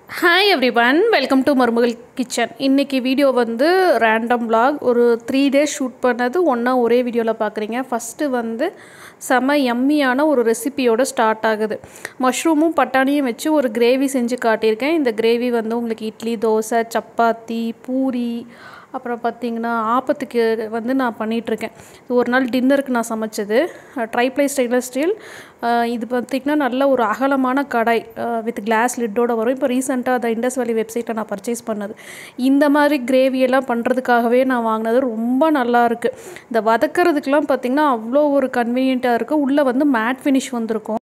hi everyone welcome to மருமகள் kitchen இன்றைக்கி video வந்து ரேண்டம் vlog ஒரு த்ரீ டேஸ் ஷூட் பண்ணது ஒன்றா ஒரே வீடியோவில் பார்க்குறீங்க ஃபஸ்ட்டு வந்து செம எம்மியான ஒரு ரெசிபியோட ஸ்டார்ட் ஆகுது மஷ்ரூமும் பட்டாணியும் வச்சு ஒரு கிரேவி செஞ்சு காட்டியிருக்கேன் இந்த கிரேவி வந்து உங்களுக்கு இட்லி தோசை சப்பாத்தி பூரி அப்புறம் பார்த்திங்கன்னா ஆப்பத்துக்கு வந்து நான் பண்ணிகிட்ருக்கேன் இது ஒரு நாள் டின்னருக்கு நான் சமைச்சது ட்ரைப்ளை ஸ்டெயின்லெஸ் ஸ்டீல் இது பார்த்திங்கன்னா நல்ல ஒரு அகலமான கடாய் வித் கிளாஸ் லிட்டோட வரும் இப்போ ரீசெண்டாக அந்த இண்டஸ் வேலி வெப்சைட்டை நான் பர்ச்சேஸ் பண்ணது இந்த மாதிரி கிரேவியெல்லாம் பண்ணுறதுக்காகவே நான் வாங்கினது ரொம்ப நல்லா இருக்குது இந்த வதக்கிறதுக்கெலாம் பார்த்திங்கன்னா அவ்வளோ ஒரு கன்வீனியண்ட்டாக இருக்குது உள்ளே வந்து மேட் ஃபினிஷ் வந்திருக்கும்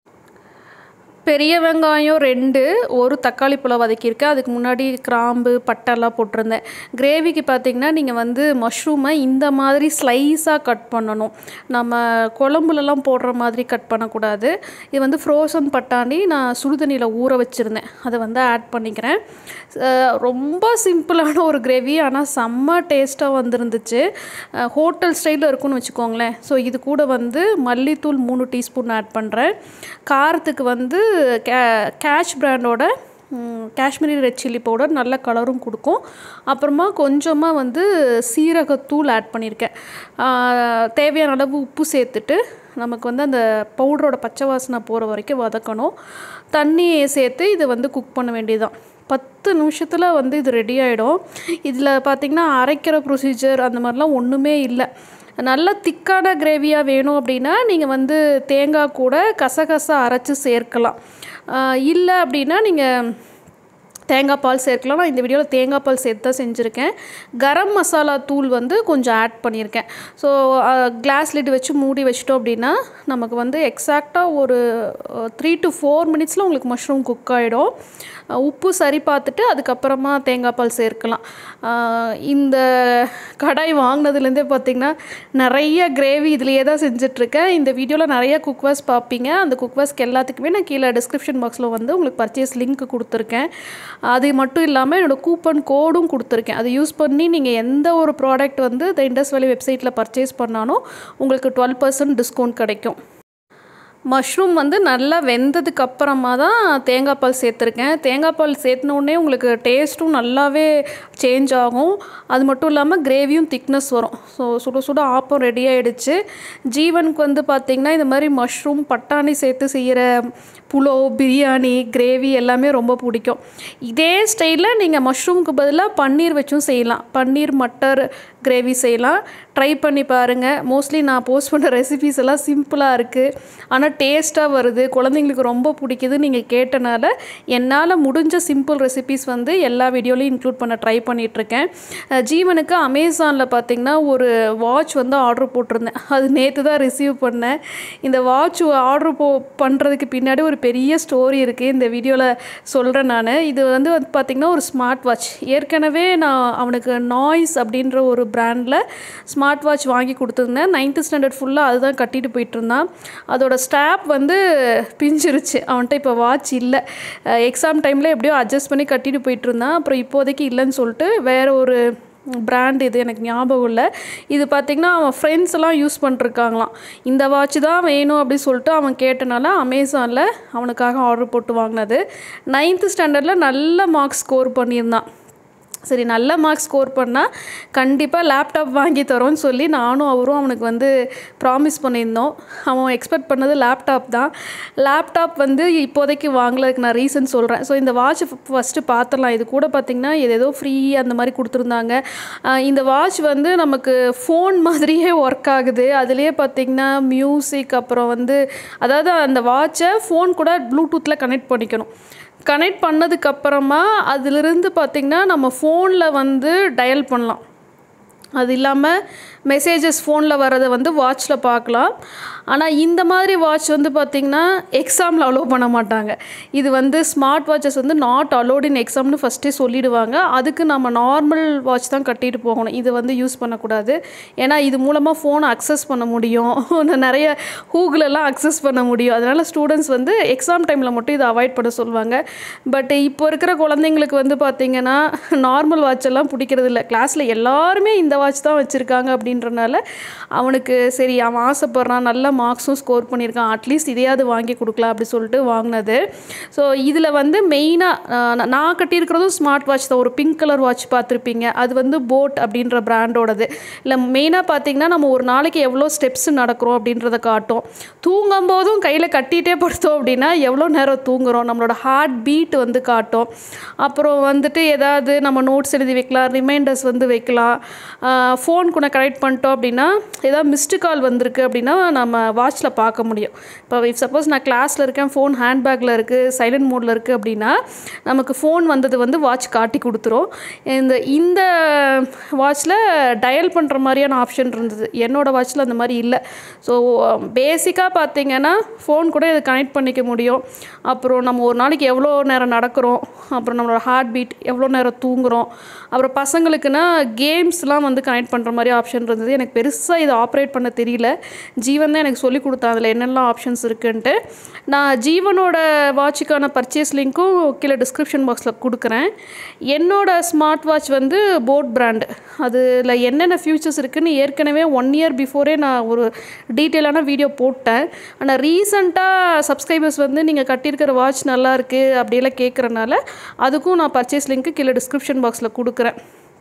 பெரிய வெங்காயம் ரெண்டு ஒரு தக்காளி பழம் வதக்கியிருக்கேன் அதுக்கு முன்னாடி கிராம்பு பட்டெல்லாம் போட்டிருந்தேன் கிரேவிக்கு பார்த்தீங்கன்னா நீங்கள் வந்து மஷ்ரூமை இந்த மாதிரி ஸ்லைஸாக கட் பண்ணணும் நம்ம குழம்புலலாம் போடுற மாதிரி கட் பண்ணக்கூடாது இது வந்து ஃப்ரோசன் பட்டாணி நான் சுடுதண்ணியில் ஊற வச்சுருந்தேன் அதை வந்து ஆட் பண்ணிக்கிறேன் அஹ் ரொம்ப சிம்பிளான ஒரு கிரேவி ஆனால் செம்ம டேஸ்ட்டாக வந்துருந்துச்சு ஹோட்டல் ஸ்டைலில் இருக்கும்னு வச்சுக்கோங்களேன் ஸோ இது கூட வந்து மல்லித்தூள் மூணு டீஸ்பூன் ஆட் பண்ணுறேன் காரத்துக்கு வந்து கே கேஷ் பிராண்டோட காஷ்மீரி ரெட் சில்லி பவுடர் நல்ல கலரும் கொடுக்கும் அப்புறமா கொஞ்சமாக வந்து சீரகத்தூள் ஆட் பண்ணியிருக்கேன் ஆஹ் தேவையான அளவு உப்பு சேர்த்துட்டு நமக்கு வந்து அந்த பவுடரோட பச்சை வாசனை போகிற வரைக்கும் வதக்கணும் தண்ணி சேர்த்து இதை வந்து குக் பண்ண வேண்டியதுதான் பத்து நிமிஷத்தில் வந்து இது ரெடி ஆகிடும் இதில் பார்த்திங்கன்னா அரைக்கிற ப்ரொசீஜர் அந்த மாதிரிலாம் ஒன்றுமே இல்லை நல்ல திக்கான கிரேவியாக வேணும் அப்படின்னா நீங்கள் வந்து தேங்காய் கூட கசகசா அரைச்சி சேர்க்கலாம் இல்லை அப்படின்னா நீங்கள் தேங்காய் பால் சேர்க்கலாம் நான் இந்த வீடியோவில் தேங்காய் பால் சேர்த்து தான் செஞ்சுருக்கேன் கரம் மசாலா தூள் வந்து கொஞ்சம் ஆட் பண்ணியிருக்கேன் ஸோ கிளாஸ் லிட் வச்சு மூடி வச்சிட்டோம் அப்படின்னா நமக்கு வந்து எக்ஸாக்டாக ஒரு த்ரீ டு ஃபோர் மினிட்ஸில் உங்களுக்கு மஷ்ரூம் குக் ஆகிடும் உப்பு சரி பார்த்துட்டு அதுக்கப்புறமா தேங்காய் பால் சேர்க்கலாம் இந்த கடாய் வாங்கினதுலேருந்தே பார்த்திங்கன்னா நிறைய கிரேவி இதுலேயே தான் செஞ்சிட்ருக்கேன் இந்த வீடியோவில் நிறைய குக்வாஸ் பார்ப்பீங்க அந்த குக்வாஸ்க்கு எல்லாத்துக்குமே நான் கீழே டிஸ்கிரிப்ஷன் பாக்ஸில் வந்து உங்களுக்கு பர்ச்சேஸ் லிங்க் கொடுத்துருக்கேன் அது மட்டும் இல்லாமல் என்னோடய கூப்பன் கோடும் கொடுத்துருக்கேன் அதை யூஸ் பண்ணி நீங்கள் எந்த ஒரு ப்ராடக்ட் வந்து இந்த இண்டஸ் வேலி வெப்சைட்டில் பர்ச்சேஸ் பண்ணாலும் உங்களுக்கு டுவெல் பர்சன்ட் டிஸ்கவுண்ட் கிடைக்கும் மஷ்ரூம் வந்து நல்லா வெந்ததுக்கு அப்புறமா தான் தேங்காய் பால் சேர்த்துருக்கேன் தேங்காய் பால் சேர்த்துனோடனே உங்களுக்கு டேஸ்ட்டும் நல்லாவே சேஞ்ச் ஆகும் அது மட்டும் இல்லாமல் கிரேவியும் திக்னஸ் வரும் ஸோ சுட சுட ஆப்பம் ரெடி ஆகிடுச்சு ஜீவனுக்கு வந்து பார்த்திங்கன்னா இந்த மாதிரி மஷ்ரூம் பட்டாணி சேர்த்து செய்கிற புலோ பிரியாணி கிரேவி எல்லாமே ரொம்ப பிடிக்கும் இதே ஸ்டைலில் நீங்கள் மஷ்ரூமுக்கு பதிலாக பன்னீர் வச்சும் செய்யலாம் பன்னீர் மட்டர் கிரேவி செய்யலாம் ட்ரை பண்ணி பாருங்கள் மோஸ்ட்லி நான் போஸ்ட் பண்ண ரெசிபிஸ் எல்லாம் சிம்பிளாக இருக்குது ஆனால் டேஸ்ட்டாக வருது குழந்தைங்களுக்கு ரொம்ப பிடிக்குது நீங்கள் கேட்டனால என்னால் முடிஞ்ச சிம்பிள் ரெசிபிஸ் வந்து எல்லா வீடியோலையும் இன்க்ளூட் பண்ண ட்ரை பண்ணிகிட்ருக்கேன் ஜீவனுக்கு அமேசானில் பார்த்திங்கன்னா ஒரு வாட்ச் வந்து ஆர்டர் போட்டிருந்தேன் அது நேற்று தான் ரிசீவ் பண்ணேன் இந்த வாட்ச் ஆர்டர் போ பண்ணுறதுக்கு பின்னாடி ஒரு பெரிய ஸ்டோரி இருக்குது இந்த வீடியோவில் சொல்கிறேன் நான் இது வந்து வந்து பார்த்திங்கன்னா ஒரு ஸ்மார்ட் வாட்ச் ஏற்கனவே நான் அவனுக்கு நாய்ஸ் அப்படின்ற ஒரு பிராண்டில் ஸ்மார்ட் வாட்ச் வாங்கி கொடுத்துருந்தேன் நைன்த்து ஸ்டாண்டர்ட் ஃபுல்லாக அதுதான் கட்டிட்டு போயிட்டு இருந்தான் அதோட ஸ்டாப் வந்து பிஞ்சிருச்சு அவன்கிட்ட இப்போ வாட்ச் இல்லை எக்ஸாம் டைமில் எப்படியோ அட்ஜஸ்ட் பண்ணி கட்டிட்டு போயிட்டு இருந்தான் அப்புறம் இப்போதைக்கு இல்லைன்னு சொல்லிட்டு வேறு ஒரு பிராண்ட் இது எனக்கு ஞாபகம் இல்லை இது பார்த்திங்கன்னா அவன் ஃப்ரெண்ட்ஸ் எல்லாம் யூஸ் பண்ணிருக்காங்களாம் இந்த வாட்ச் தான் வேணும் அப்படின்னு சொல்லிட்டு அவன் கேட்டனால அமேசானில் அவனுக்காக ஆர்டர் போட்டு வாங்கினது நைன்த்து ஸ்டாண்டர்டில் நல்ல மார்க்ஸ் ஸ்கோர் பண்ணியிருந்தான் சரி நல்ல மார்க்ஸ் ஸ்கோர் பண்ணால் கண்டிப்பாக லேப்டாப் வாங்கி தரோன்னு சொல்லி நானும் அவரும் அவனுக்கு வந்து ப்ராமிஸ் பண்ணியிருந்தோம் அவன் எக்ஸ்பெக்ட் பண்ணது லேப்டாப் தான் லேப்டாப் வந்து இப்போதைக்கு வாங்கலதுக்கு நான் ரீசன் சொல்கிறேன் ஸோ இந்த வாட்ச் ஃபஸ்ட்டு பார்த்துடலாம் இது கூட பார்த்திங்கன்னா இது ஏதோ ஃப்ரீ அந்த மாதிரி கொடுத்துருந்தாங்க இந்த வாட்ச் வந்து நமக்கு ஃபோன் மாதிரியே ஒர்க் ஆகுது அதுலேயே பார்த்திங்கன்னா மியூசிக் அப்புறம் வந்து அதாவது அந்த வாட்சை ஃபோன் கூட ப்ளூடூத்தில் கனெக்ட் பண்ணிக்கணும் கனெக்ட் பண்ணதுக்கப்புறமா அதிலிருந்து பார்த்திங்கன்னா நம்ம ஃபோனில் வந்து டயல் பண்ணலாம் அது இல்லாமல் மெசேஜஸ் ஃபோனில் வரதை வந்து வாட்சில் பார்க்கலாம் ஆனால் இந்த மாதிரி வாட்ச் வந்து பார்த்திங்கன்னா எக்ஸாமில் அலோவ் பண்ண மாட்டாங்க இது வந்து ஸ்மார்ட் வாட்சஸ் வந்து நாட் அலோட் இன் எக்ஸாம்னு ஃபஸ்ட்டே சொல்லிடுவாங்க அதுக்கு நம்ம நார்மல் வாட்ச் தான் கட்டிட்டு போகணும் இது வந்து யூஸ் பண்ணக்கூடாது ஏன்னா இது மூலமாக ஃபோனை அக்சஸ் பண்ண முடியும் நிறைய ஹூகுலெல்லாம் அக்சஸ் பண்ண முடியும் அதனால் ஸ்டூடெண்ட்ஸ் வந்து எக்ஸாம் டைமில் மட்டும் இதை அவாய்ட் பண்ண சொல்லுவாங்க பட் இப்போ இருக்கிற குழந்தைங்களுக்கு வந்து பார்த்திங்கன்னா நார்மல் வாட்ச் எல்லாம் பிடிக்கிறது இல்லை கிளாஸில் எல்லாருமே இந்த வாட்ச் தான் வச்சுருக்காங்க அப்படின்றனால அவனுக்கு சரி அவன் ஆசைப்பட்றான் நல்ல மார்க்ஸும் ஸ்கோர் பண்ணியிருக்கான் அட்லீஸ்ட் இதையாவது வாங்கி கொடுக்கலாம் அப்படி சொல்லிட்டு வாங்கினது ஸோ இதில் வந்து மெயினாக நான் கட்டியிருக்கிறதும் ஸ்மார்ட் வாட்ச் தான் ஒரு பிங்க் கலர் வாட்ச் பார்த்துருப்பீங்க அது வந்து போட் அப்படின்ற பிராண்டோடது இல்லை மெயினாக பார்த்தீங்கன்னா நம்ம ஒரு நாளைக்கு எவ்வளோ ஸ்டெப்ஸ் நடக்கிறோம் அப்படின்றத காட்டும் தூங்கும் போதும் கையில் கட்டிகிட்டே படுத்தோம் அப்படின்னா எவ்வளோ நேரம் தூங்குறோம் நம்மளோட ஹார்ட் பீட் வந்து காட்டும் அப்புறம் வந்துட்டு ஏதாவது நம்ம நோட்ஸ் எழுதி வைக்கலாம் ரிமைண்டர்ஸ் வந்து வைக்கலாம் ஃபோன் கூட கனெக்ட் பண்ணிட்டோம் அப்படின்னா ஏதாவது மிஸ்டு கால் வந்திருக்கு அப்படின்னா நம்ம வாட்சில் பார்க்க முடியும் இப்போ இஃப் சப்போஸ் நான் கிளாஸில் இருக்கேன் ஃபோன் ஹேண்ட்பேக்கில் இருக்குது சைலண்ட் மோடில் இருக்குது அப்படின்னா நமக்கு ஃபோன் வந்தது வந்து வாட்ச் காட்டி கொடுத்துரும் இந்த இந்த வாட்சில் டயல் பண்ணுற மாதிரியான ஆப்ஷன் இருந்தது என்னோடய வாட்சில் அந்த மாதிரி இல்லை ஸோ பேசிக்காக பார்த்தீங்கன்னா ஃபோன் கூட இதை கனெக்ட் பண்ணிக்க முடியும் அப்புறம் நம்ம ஒரு நாளைக்கு எவ்வளோ நேரம் நடக்கிறோம் அப்புறம் நம்மளோட ஹார்ட் பீட் எவ்வளோ நேரம் தூங்குறோம் அப்புறம் பசங்களுக்குன்னா கேம்ஸ்லாம் வந்து கனெக்ட் பண்ணுற மாதிரி ஆப்ஷன் இருந்தது எனக்கு பெருசாக இதை ஆப்ரேட் பண்ண தெரியல ஜீவன் தான் எனக்கு சொல்லி கொடுத்தான் அதில் என்னெல்லாம் ஆப்ஷன்ஸ் இருக்குன்ட்டு நான் ஜீவனோட வாட்சுக்கான பர்ச்சேஸ் லிங்க்கும் கீழே டிஸ்கிரிப்ஷன் பாக்ஸில் கொடுக்குறேன் என்னோட ஸ்மார்ட் வாட்ச் வந்து போட் பிராண்டு அதில் என்னென்ன ஃபியூச்சர்ஸ் இருக்குன்னு ஏற்கனவே ஒன் இயர் பிஃபோரே நான் ஒரு டீட்டெயிலான வீடியோ போட்டேன் ஆனால் ரீசண்டாக சப்ஸ்கிரைபர்ஸ் வந்து நீங்கள் கட்டியிருக்கிற வாட்ச் நல்லா இருக்குது அப்படியெல்லாம் கேட்குறனால அதுக்கும் நான் பர்ச்சேஸ் லிங்க்கு கீழே டிஸ்கிரிப்ஷன் பாக்ஸில் கொடுக்குறேன்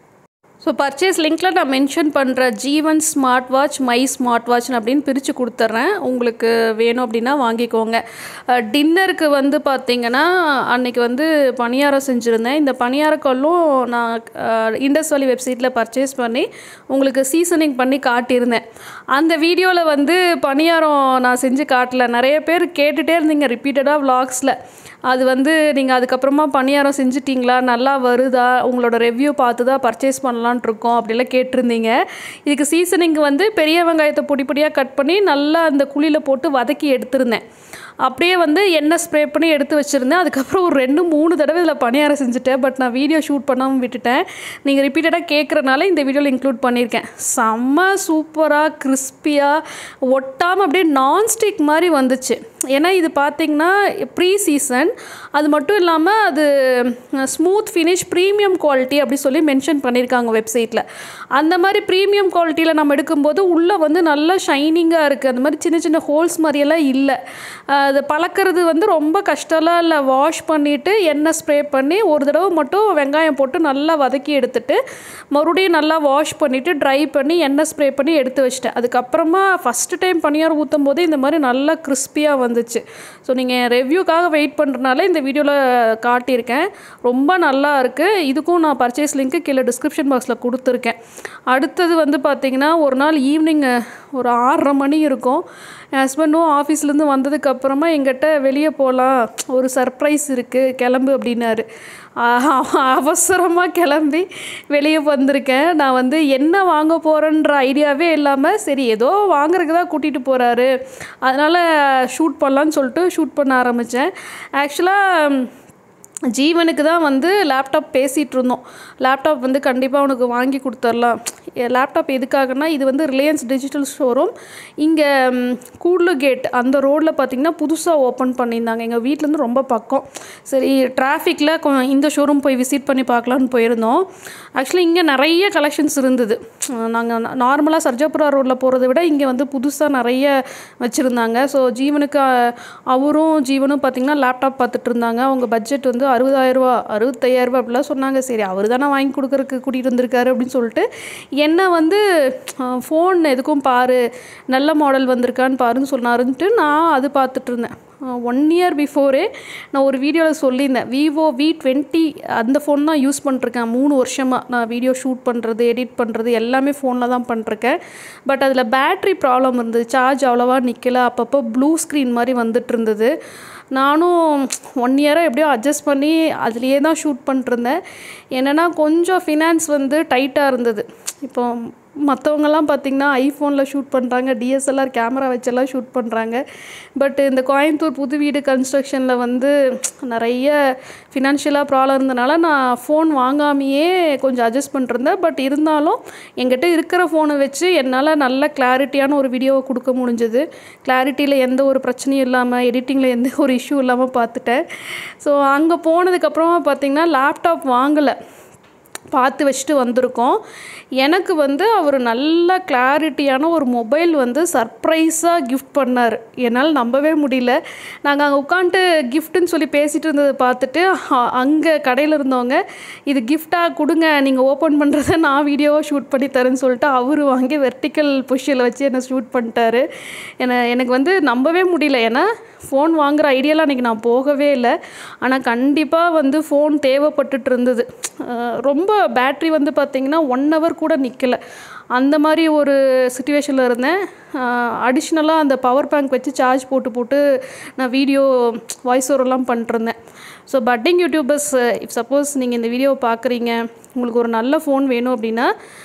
ஸோ பர்ச்சேஸ் லிங்க்கில் நான் மென்ஷன் பண்ணுற Jeevan smart watch my smart watch அப்படின்னு பிரித்து கொடுத்துட்றேன் உங்களுக்கு வேணும் அப்படின்னா வாங்கிக்கோங்க டின்னருக்கு வந்து பார்த்திங்கன்னா அன்றைக்கி வந்து பணியாரம் செஞ்சுருந்தேன் இந்த பணியாரக்கல்லும் நான் இண்டஸ் வேலி வெப்சைட்டில் பர்ச்சேஸ் பண்ணி உங்களுக்கு சீசனிங் பண்ணி காட்டியிருந்தேன் அந்த வீடியோவில் வந்து பணியாரம் நான் செஞ்சு காட்டல நிறைய பேர் கேட்டுகிட்டே இருந்தீங்க ரிப்பீட்டடாக விலாக்ஸில் அது வந்து நீங்கள் அதுக்கப்புறமா பணியாரம் செஞ்சிட்டிங்களா நல்லா வருதா உங்களோட ரெவ்யூ பார்த்து தான் பர்ச்சேஸ் பண்ணலான் இருக்கோம் அப்படிலாம் கேட்டிருந்தீங்க இதுக்கு சீசனிங் வந்து பெரிய வெங்காயத்தை பொடி பொடியாக கட் பண்ணி நல்லா அந்த குழியில் போட்டு வதக்கி எடுத்திருந்தேன் அப்படியே வந்து எண்ணெய் ஸ்ப்ரே பண்ணி எடுத்து வச்சுருந்தேன் அதுக்கப்புறம் ஒரு ரெண்டு மூணு தடவை இதில் பணியாரம் செஞ்சுட்டேன் பட் நான் வீடியோ ஷூட் பண்ணாமல் விட்டுட்டேன் நீங்கள் ரிப்பீட்டடாக கேட்குறனால இந்த வீடியோவில் இன்க்ளூட் பண்ணியிருக்கேன் செம்ம சூப்பராக கிறிஸ்பியாக ஒட்டாமல் அப்படியே நான்ஸ்டிக் மாதிரி வந்துச்சு ஏன்னா இது பார்த்திங்கன்னா ப்ரீ சீசன் அது மட்டும் இல்லாமல் அது ஸ்மூத் ஃபினிஷ் ப்ரீமியம் குவாலிட்டி அப்படி சொல்லி மென்ஷன் பண்ணியிருக்காங்க வெப்சைட்டில் அந்த மாதிரி ப்ரீமியம் குவாலிட்டியில் நம்ம எடுக்கும்போது உள்ளே வந்து நல்லா ஷைனிங்காக இருக்குது அந்த மாதிரி சின்ன சின்ன ஹோல்ஸ் மாதிரியெல்லாம் இல்லை அது பழக்கிறது வந்து ரொம்ப கஷ்டம்லாம் இல்லை வாஷ் பண்ணிவிட்டு எண்ணெய் ஸ்ப்ரே பண்ணி ஒரு தடவை மட்டும் வெங்காயம் போட்டு நல்லா வதக்கி எடுத்துட்டு மறுபடியும் நல்லா வாஷ் பண்ணிவிட்டு ட்ரை பண்ணி எண்ணெய் ஸ்ப்ரே பண்ணி எடுத்து வச்சிட்டேன் அதுக்கப்புறமா ஃபஸ்ட்டு டைம் பனியாரம் ஊற்றும் போது இந்த மாதிரி நல்லா கிறிஸ்பியாக வந்துச்சு ஸோ நீங்கள் ரெவ்யூக்காக வெயிட் பண்ணுறனால இந்த வீடியோவில் காட்டியிருக்கேன் ரொம்ப நல்லா இருக்குது இதுக்கும் நான் பர்ச்சேஸ் லிங்க்கு கீழே டிஸ்கிரிப்ஷன் பாக்ஸில் கொடுத்துருக்கேன் அடுத்தது வந்து பார்த்திங்கன்னா ஒரு நாள் ஈவினிங் ஒரு ஆறரை மணி இருக்கும் என் ஹஸ்பண்டும் ஆஃபீஸ்லேருந்து வந்ததுக்கப்புறமா எங்கிட்ட வெளியே போகலாம் ஒரு சர்ப்ரைஸ் இருக்குது கிளம்பு அப்படின்னாரு அவசரமாக கிளம்பி வெளியே வந்திருக்கேன் நான் வந்து என்ன வாங்க போகிறேன்ற ஐடியாவே இல்லாமல் சரி ஏதோ வாங்குறதுக்கு தான் கூட்டிகிட்டு போகிறாரு அதனால் ஷூட் பண்ணலான்னு சொல்லிட்டு ஷூட் பண்ண ஆரம்பித்தேன் ஆக்சுவலாக ஜீவனுக்கு தான் வந்து லேப்டாப் பேசிகிட்டு இருந்தோம் லேப்டாப் வந்து கண்டிப்பாக அவனுக்கு வாங்கி கொடுத்துர்லாம் லேப்டாப் எதுக்காகனா இது வந்து ரிலையன்ஸ் டிஜிட்டல் ஷோரூம் இங்கே கூட்லு கேட் அந்த ரோடில் பார்த்திங்கன்னா புதுசாக ஓப்பன் பண்ணியிருந்தாங்க எங்கள் வீட்டிலேருந்து ரொம்ப பக்கம் சரி டிராஃபிக்கில் இந்த ஷோரூம் போய் விசிட் பண்ணி பார்க்கலான்னு போயிருந்தோம் ஆக்சுவலி இங்கே நிறைய கலெக்ஷன்ஸ் இருந்தது நாங்கள் நார்மலாக சர்ஜாபுரா ரோட்டில் போகிறத விட இங்கே வந்து புதுசாக நிறைய வச்சுருந்தாங்க ஸோ ஜீவனுக்கு அவரும் ஜீவனும் பார்த்திங்கன்னா லேப்டாப் பார்த்துட்டு இருந்தாங்க அவங்க பட்ஜெட் வந்து அறுபதாயிரரூவா அறுபத்தையாயிரரூபா அப்படிலாம் சொன்னாங்க சரி அவர் தானே வாங்கி கொடுக்குறக்கு கூட்டிகிட்டு வந்திருக்காரு அப்படின்னு சொல்லிட்டு என்ன வந்து ஃபோன் எதுக்கும் பாரு நல்ல மாடல் வந்திருக்கான்னு பாருன்னு சொன்னாருன்ட்டு நான் அது பார்த்துட்டு இருந்தேன் ஒன் இயர் பிஃபோரே நான் ஒரு வீடியோவில் சொல்லியிருந்தேன் விவோ வி டுவெண்ட்டி அந்த ஃபோன் தான் யூஸ் பண்ணிருக்கேன் மூணு வருஷமாக நான் வீடியோ ஷூட் பண்ணுறது எடிட் பண்ணுறது எல்லாமே ஃபோனில் தான் பண்ணிருக்கேன் பட் அதில் பேட்ரி ப்ராப்ளம் இருந்தது சார்ஜ் அவ்வளோவா நிற்கல அப்பப்போ ப்ளூ ஸ்க்ரீன் மாதிரி வந்துட்டு இருந்தது நானும் ஒன் இயராக எப்படியோ அட்ஜஸ்ட் பண்ணி அதுலேயே தான் ஷூட் பண்ணிட்டுருந்தேன் என்னென்னா கொஞ்சம் ஃபினான்ஸ் வந்து டைட்டாக இருந்தது இப்போ மற்றவங்கெல்லாம் பார்த்திங்கன்னா ஐஃபோனில் ஷூட் பண்ணுறாங்க டிஎஸ்எல்ஆர் கேமரா வச்செல்லாம் ஷூட் பண்ணுறாங்க பட் இந்த கோயம்புத்தூர் புது வீடு கன்ஸ்ட்ரக்ஷனில் வந்து நிறைய ஃபினான்ஷியலாக ப்ராப்ளம் இருந்தனால நான் ஃபோன் வாங்காமையே கொஞ்சம் அட்ஜஸ்ட் பண்ணிருந்தேன் பட் இருந்தாலும் என்கிட்ட இருக்கிற ஃபோனை வச்சு என்னால் நல்ல கிளாரிட்டியான ஒரு வீடியோவை கொடுக்க முடிஞ்சது கிளாரிட்டியில் எந்த ஒரு பிரச்சனையும் இல்லாமல் எடிட்டிங்கில் எந்த ஒரு இஷ்யூ இல்லாமல் பார்த்துட்டேன் ஸோ அங்கே போனதுக்கப்புறமா பார்த்திங்கன்னா லேப்டாப் வாங்கலை பார்த்து வச்சுட்டு வந்திருக்கோம் எனக்கு வந்து அவர் நல்ல கிளாரிட்டியான ஒரு மொபைல் வந்து சர்ப்ரைஸாக கிஃப்ட் பண்ணார் என்னால் நம்பவே முடியல நாங்கள் அங்கே உட்காந்துட்டு கிஃப்ட்டுன்னு சொல்லி பேசிகிட்டு இருந்ததை பார்த்துட்டு அங்கே கடையில் இருந்தவங்க இது கிஃப்டாக கொடுங்க நீங்கள் ஓப்பன் பண்ணுறத நான் வீடியோவாக ஷூட் பண்ணி தரேன்னு சொல்லிட்டு அவர் வாங்கி வெர்டிக்கல் பொசிஷனில் வச்சு என்னை ஷூட் பண்ணிட்டாரு என்னை எனக்கு வந்து நம்பவே முடியல ஏன்னா ஃபோன் வாங்குகிற ஐடியாலாம் அன்றைக்கி நான் போகவே இல்லை ஆனால் கண்டிப்பாக வந்து ஃபோன் தேவைப்பட்டுட்டு இருந்தது அஹ் ரொம்ப பேட்ரி வந்து பார்த்திங்கன்னா ஒன் ஹவர் கூட நிற்கலை அந்த மாதிரி ஒரு சுச்சுவேஷனில் இருந்தேன் அடிஷ்னலாக அந்த பவர் பேங்க் வச்சு சார்ஜ் போட்டு போட்டு நான் வீடியோ வாய்ஸ் ஓவரெல்லாம் பண்ணிட்டுருந்தேன் ஸோ பட்டிங் யூடியூபர்ஸ் இஃப் சப்போஸ் நீங்கள் இந்த வீடியோவை பார்க்குறீங்க உங்களுக்கு ஒரு நல்ல ஃபோன் வேணும் அப்படின்னா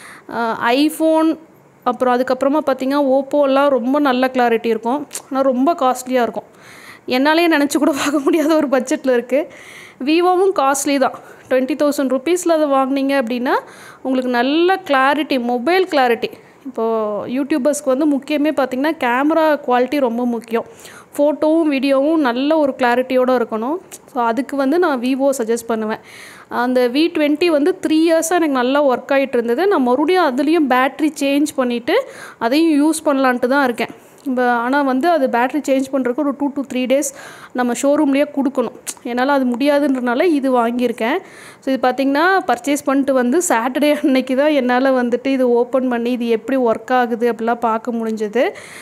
ஐஃபோன் அப்புறம் அதுக்கப்புறமா பார்த்தீங்கன்னா ஓப்போலாம் ரொம்ப நல்ல கிளாரிட்டி இருக்கும் ஆனால் ரொம்ப காஸ்ட்லியாக இருக்கும் என்னாலே நினச்சி கூட பார்க்க முடியாத ஒரு பட்ஜெட்டில் இருக்குது விவோவும் காஸ்ட்லி தான் டுவெண்ட்டி தௌசண்ட் ருபீஸில் அதை வாங்குனீங்க அப்படின்னா உங்களுக்கு நல்ல கிளாரிட்டி மொபைல் கிளாரிட்டி இப்போது யூடியூபர்ஸ்க்கு வந்து முக்கியமே பார்த்திங்கன்னா கேமரா குவாலிட்டி ரொம்ப முக்கியம் ஃபோட்டோவும் வீடியோவும் நல்ல ஒரு கிளாரிட்டியோடு இருக்கணும் ஸோ அதுக்கு வந்து நான் விவோ சஜஸ்ட் பண்ணுவேன் அந்த வி டுவெண்ட்டி வந்து த்ரீ இயர்ஸாக எனக்கு நல்லா ஒர்க் ஆகிட்டு இருந்தது நான் மறுபடியும் அதுலேயும் பேட்ரி சேஞ்ச் பண்ணிவிட்டு அதையும் யூஸ் பண்ணலான்ட்டு தான் இருக்கேன் இப்போ ஆனால் வந்து அது பேட்ரி சேஞ்ச் பண்ணுறதுக்கு ஒரு டூ டு த்ரீ டேஸ் நம்ம ஷோரூம்லேயே கொடுக்கணும் என்னால் அது முடியாதுன்றனால இது வாங்கியிருக்கேன் ஸோ இது பார்த்திங்கன்னா பர்ச்சேஸ் பண்ணிட்டு வந்து சாட்டர்டே அன்னைக்கு தான் என்னால் வந்துட்டு இது ஓப்பன் பண்ணி இது எப்படி ஒர்க் ஆகுது அப்படிலாம் பார்க்க முடிஞ்சது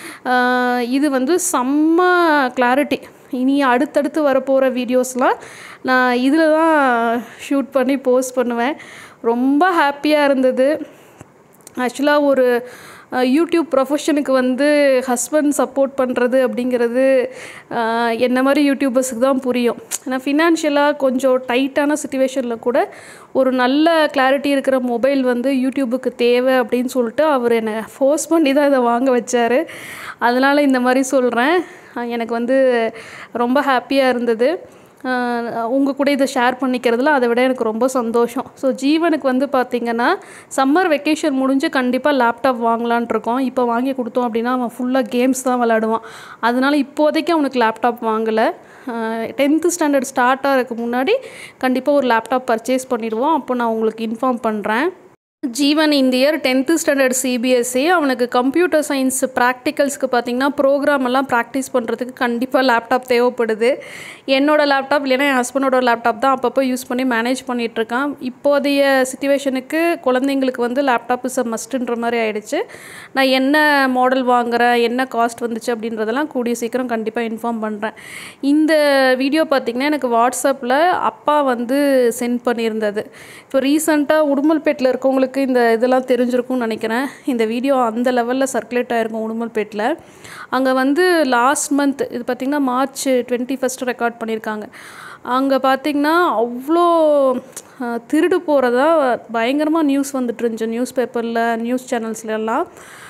இது வந்து செம்ம கிளாரிட்டி இனி அடுத்தடுத்து வரப்போகிற வீடியோஸ்லாம் நான் இதில் தான் ஷூட் பண்ணி போஸ்ட் பண்ணுவேன் ரொம்ப ஹாப்பியாக இருந்தது ஆக்சுவலாக ஒரு யூடியூப் ப்ரொஃபஷனுக்கு வந்து ஹஸ்பண்ட் சப்போர்ட் பண்ணுறது அப்படிங்கிறது என்ன மாதிரி யூடியூபர்ஸுக்கு தான் புரியும் ஏன்னா ஃபினான்ஷியலாக கொஞ்சம் டைட்டான சுச்சுவேஷனில் கூட ஒரு நல்ல கிளாரிட்டி இருக்கிற மொபைல் வந்து யூடியூபுக்கு தேவை அப்படின்னு சொல்லிட்டு அவர் என்னை ஃபோர்ஸ் பண்ணி தான் இதை வாங்க வச்சார் அதனால் இந்த மாதிரி சொல்கிறேன் எனக்கு வந்து ரொம்ப ஹாப்பியாக இருந்தது உங்கள் கூட இதை ஷேர் பண்ணிக்கிறதுல அதை விட எனக்கு ரொம்ப சந்தோஷம் ஸோ ஜீவனுக்கு வந்து பார்த்திங்கன்னா சம்மர் வெக்கேஷன் முடிஞ்சு கண்டிப்பாக லேப்டாப் வாங்கலான் இருக்கோம் இப்போ வாங்கி கொடுத்தோம் அப்படின்னா அவன் ஃபுல்லாக கேம்ஸ் தான் விளாடுவான் அதனால் இப்போதைக்கு அவனுக்கு லேப்டாப் வாங்கலை டென்த்து ஸ்டாண்டர்ட் ஸ்டார்ட் ஆகிறதுக்கு முன்னாடி கண்டிப்பாக ஒரு லேப்டாப் பர்ச்சேஸ் பண்ணிடுவோம் அப்போ நான் உங்களுக்கு இன்ஃபார்ம் பண்ணுறேன் ஜீவன் இந்த இயர் டென்த்து ஸ்டாண்டர்ட் சிபிஎஸ்சி அவனுக்கு கம்ப்யூட்டர் சயின்ஸ் ப்ராக்டிகல்ஸ்க்கு பார்த்திங்கன்னா ப்ரோக்ராம் எல்லாம் ப்ராக்டிஸ் பண்ணுறதுக்கு கண்டிப்பாக லேப்டாப் தேவைப்படுது என்னோடய லேப்டாப் இல்லைன்னா என் ஹஸ்பண்டோட லேப்டாப் தான் அப்பப்போ யூஸ் பண்ணி மேனேஜ் பண்ணிகிட்ருக்கான் இப்போதைய சுச்சுவேஷனுக்கு குழந்தைங்களுக்கு வந்து லேப்டாப் இஸ் அ மஸ்ட்டுன்ற மாதிரி ஆயிடுச்சு நான் என்ன மாடல் வாங்குகிறேன் என்ன காஸ்ட் வந்துச்சு அப்படின்றதெல்லாம் கூடிய சீக்கிரம் கண்டிப்பாக இன்ஃபார்ம் பண்ணுறேன் இந்த வீடியோ பார்த்திங்கன்னா எனக்கு வாட்ஸ்அப்பில் அப்பா வந்து சென்ட் பண்ணியிருந்தது இப்போ ரீசெண்டாக உடுமல்பேட்டில் இருக்கவங்களுக்கு உங்களுக்கு இந்த இதெல்லாம் தெரிஞ்சிருக்கும்னு நினைக்கிறேன் இந்த வீடியோ அந்த லெவலில் சர்க்குலேட் ஆகிருக்கும் உடுமல்பேட்டில் அங்கே வந்து லாஸ்ட் மந்த் இது பார்த்திங்கன்னா மார்ச் டுவெண்ட்டி ஃபஸ்ட் ரெக்கார்ட் பண்ணியிருக்காங்க அங்கே பார்த்திங்கன்னா அவ்வளோ திருடு போகிறதா பயங்கரமாக நியூஸ் வந்துட்டு இருந்துச்சு நியூஸ் பேப்பரில் நியூஸ் சேனல்ஸ்லாம்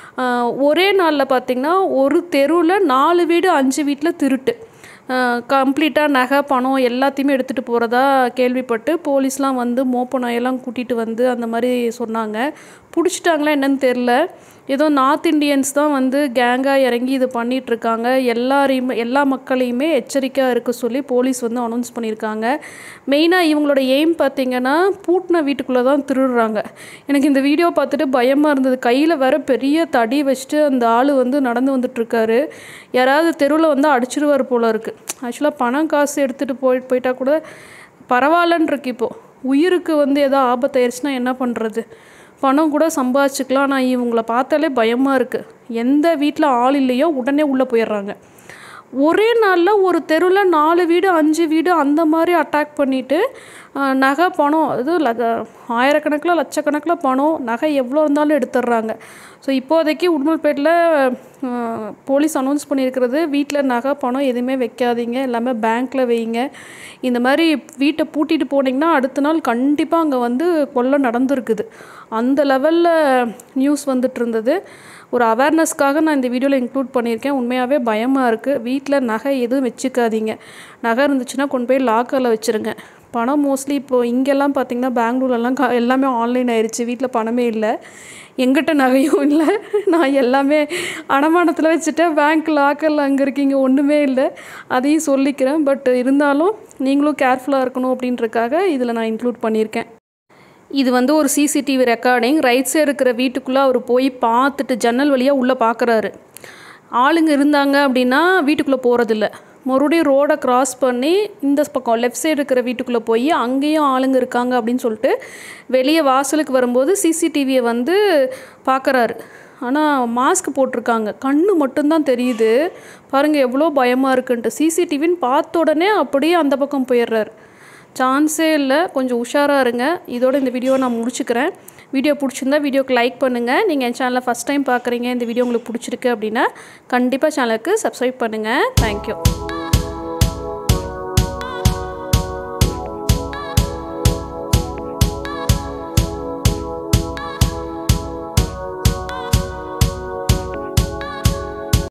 ஒரே நாளில் பார்த்திங்கன்னா ஒரு தெருவில் நாலு வீடு அஞ்சு வீட்டில் திருட்டு கம்ப்ளீட்டாக நகை பணம் எல்லாத்தையுமே எடுத்துகிட்டு போகிறதா கேள்விப்பட்டு போலீஸ்லாம் வந்து மோப்ப நாயெல்லாம் கூட்டிகிட்டு வந்து அந்த மாதிரி சொன்னாங்க பிடிச்சிட்டாங்களா என்னன்னு தெரில ஏதோ நார்த் இண்டியன்ஸ் தான் வந்து கேங்காக இறங்கி இது பண்ணிகிட்ருக்காங்க எல்லாரையுமே எல்லா மக்களையுமே எச்சரிக்கையாக இருக்க சொல்லி போலீஸ் வந்து அனௌன்ஸ் பண்ணியிருக்காங்க மெயினாக இவங்களோட எய்ம் பார்த்திங்கன்னா பூட்டின வீட்டுக்குள்ளே தான் திருடுறாங்க எனக்கு இந்த வீடியோ பார்த்துட்டு பயமாக இருந்தது கையில் வேற பெரிய தடி வச்சுட்டு அந்த ஆள் வந்து நடந்து வந்துட்டுருக்காரு யாராவது தெருவில் வந்து அடிச்சிடுவார் போல இருக்குது ஆக்சுவலாக பணம் காசு எடுத்துகிட்டு போய் போயிட்டா கூட பரவாயில்லன்னு இருக்கு இப்போது உயிருக்கு வந்து எதோ ஆபத்தாயிருச்சுன்னா என்ன பண்ணுறது பணம் கூட சம்பாதிச்சுக்கலாம் ஆனால் இவங்கள பார்த்தாலே பயமாக இருக்குது எந்த வீட்டில் ஆள் இல்லையோ உடனே உள்ளே போயிடுறாங்க ஒரே நாளில் ஒரு தெருவில் நாலு வீடு அஞ்சு வீடு அந்த மாதிரி அட்டாக் பண்ணிவிட்டு நகை பணம் அது ஆயிரக்கணக்கில் லட்சக்கணக்கில் பணம் நகை எவ்வளோ இருந்தாலும் எடுத்துடுறாங்க ஸோ இப்போதைக்கு உடுமல்பேட்டில் போலீஸ் அனௌன்ஸ் பண்ணியிருக்கிறது வீட்டில் நகை பணம் எதுவுமே வைக்காதீங்க எல்லாமே பேங்க்கில் வைங்க இந்த மாதிரி வீட்டை பூட்டிட்டு போனீங்கன்னா அடுத்த நாள் கண்டிப்பாக அங்கே வந்து கொள்ளை நடந்துருக்குது அந்த லெவலில் நியூஸ் வந்துட்டு இருந்தது ஒரு அவேர்னஸ்க்காக நான் இந்த வீடியோவில் இன்க்ளூட் பண்ணியிருக்கேன் உண்மையாகவே பயமாக இருக்குது வீட்டில் நகை எதுவும் வச்சுக்காதீங்க நகை இருந்துச்சுன்னா கொண்டு போய் லாக்கரில் வச்சுருங்க பணம் மோஸ்ட்லி இப்போது இங்கெல்லாம் பார்த்திங்கன்னா பெங்களூர்லலாம் க எல்லாமே ஆன்லைன் ஆயிடுச்சு வீட்டில் பணமே இல்லை எங்கிட்ட நகையும் இல்லை நான் எல்லாமே அடமானத்தில் வச்சுட்டேன் பேங்க் லாக்கரில் அங்கே இருக்கீங்க ஒன்றுமே இல்லை அதையும் சொல்லிக்கிறேன் பட் இருந்தாலும் நீங்களும் கேர்ஃபுல்லாக இருக்கணும் அப்படின்றக்காக இதில் நான் இன்க்ளூட் பண்ணியிருக்கேன் இது வந்து ஒரு சிசிடிவி ரெக்கார்டிங் ரைட் சைடு இருக்கிற வீட்டுக்குள்ளே அவர் போய் பார்த்துட்டு ஜன்னல் வழியாக உள்ளே பார்க்குறாரு ஆளுங்க இருந்தாங்க அப்படின்னா வீட்டுக்குள்ளே போகிறதில்ல மறுபடியும் ரோடை கிராஸ் பண்ணி இந்த பக்கம் லெஃப்ட் சைடு இருக்கிற வீட்டுக்குள்ளே போய் அங்கேயும் ஆளுங்க இருக்காங்க அப்படின்னு சொல்லிட்டு வெளியே வாசலுக்கு வரும்போது சிசிடிவியை வந்து பார்க்குறாரு ஆனால் மாஸ்க் போட்டிருக்காங்க கண்ணு மட்டும்தான் தெரியுது பாருங்கள் எவ்வளோ பயமாக இருக்குன்ட்டு சிசிடிவின்னு பார்த்த உடனே அப்படியே அந்த பக்கம் போயிடுறாரு சான்ஸே இல்லை கொஞ்சம் உஷாராக இருங்க இதோட இந்த வீடியோவை நான் முடிச்சுக்கிறேன் வீடியோ பிடிச்சிருந்தா வீடியோக்கு லைக் பண்ணுங்கள் நீங்கள் என் சேனலை ஃபஸ்ட் டைம் பார்க்குறீங்க இந்த வீடியோ உங்களுக்கு பிடிச்சிருக்கு அப்படின்னா கண்டிப்பாக சேனலுக்கு சப்ஸ்கிரைப் பண்ணுங்கள் தேங்க்யூ